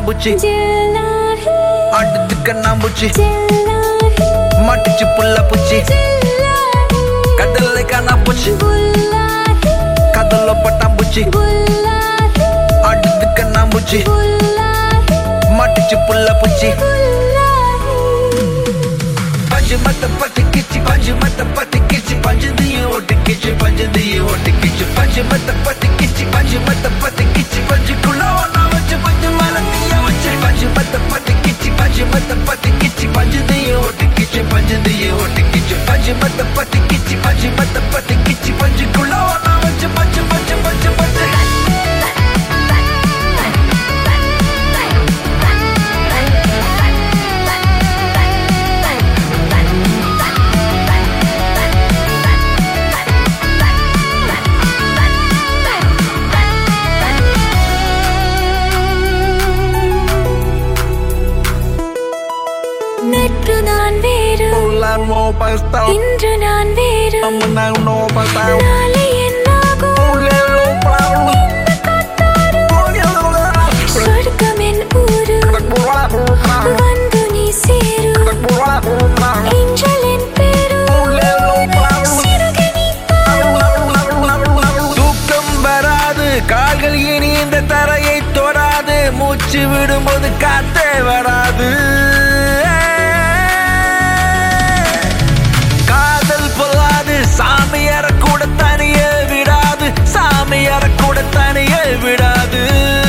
பட்டாம்பூச்சி ஜில்லாஹி அடுத்து கண்ணாம்பூச்சி ஜில்லாஹி மாட்டுச்சு புள்ள பூச்சி ஜில்லாஹி கடல்ல காணாப்பூச்சி புல்லாஹி கதல்ல பட்டாம்பூச்சி புல்லாஹி அடுத்து கண்ணாம்பூச்சி புல்லாஹி மாட்டுச்சு புள்ள பூச்சி புல்லாஹி பஞ்சு மத்த பட்டு கிச்சி பஞ்சு மத்த பட்டு கிச்சி பஞ்சு தீய ஓட்டு கிச்சி பஞ்சு தீய ஓட்டு கிச்சி பஞ்சு மத்த பட்டு கிச்சி பஞ்சு மத்த பட்டு கிச்சி பஞ்சுக்குள்ள ஒன்னா வச்சு பஞ்சு மேல தீய வச்சு பஞ்சு மத்த பட்டு கிச்சி பஞ்சு மத்த பட்டு கிச்சி பஞ்சு தீய ஓட்டு கிச்சி பஞ்சு தீய ஓட்டு கிச்சி பஞ்சு மத்த பட்டு கிச்சி பஞ்சு மத்த பட்டு கிச்சி பஞ்சுக்குள்ள ஒன்னா வச்சு பஞ்சு பஞ்சு பஞ்சு பஞ்சு நேற்று நான் வேறு இன்று நான் வேறு நாளை என்னாகும் சொர்க்கம் என் ஊரு வந்து நீ சேரு ஏஞ்சல் என் பேரு சிறுகை நீ தூக்கம் வராது கால்கள் இனி இந்த தரையை தொடாது மூச்சு விடும்போது காத்தே வராது காதல் பொல்லாது சாமியார கூட தனியே விடாது சாமியார கூட தனியே விடாது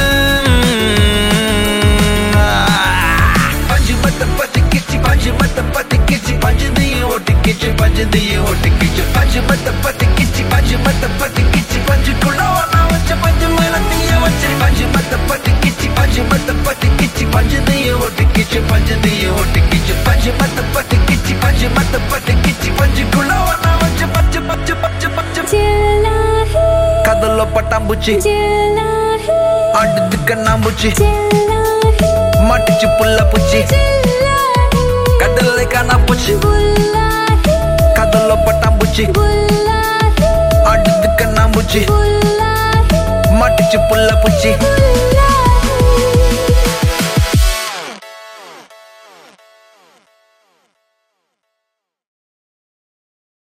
பஞ்சு மத்த பத்து கிச்சி பஞ்சு மத்த பத்து கிச்சி பஞ்சு தீய ஓட்டு கிச்சி பஞ்சு தீய ஓட்டு கிச்சி பஞ்சு மத்த பத்து கிச்சி பஞ்சு மத்த பத்து கிச்சி பஞ்சுக்குள்ள ஒன்னா வச்ச பஞ்சு மேல தீய வச்சு பஞ்சு மத்த பத்து கிச்சி பஞ்சு மத்த பத்து கிச்சி பஞ்சு தீய ஓட்டு கிச்சி பஞ்சு தீய ஓட்டு கிச்சி பஞ்சு மத்த பத்து கிச்சி பஞ்சு மத்த பத்து கிச்சி பஞ்சுக்குள்ள ஒன்னா வச்சு பஞ்சு பஞ்சு பஞ்சு பஞ்சு ஜில்லாஹி கதல்ல பட்டாம்பூச்சி ஜில்லாஹி அடுத்து கண்ணாம்பூச்சி ஜில்லாஹி மாட்டுச்சு புள்ள பூச்சி ஜில்லாஹி கடல்ல காணாப்பூச்சி புல்லாஹி கதல்ல பட்டாம்பூச்சி புல்லாஹி அடுத்து கண்ணாம்பூச்சி புல்லாஹி மாட்டுச்சு புள்ள பூச்சி புல்லாஹி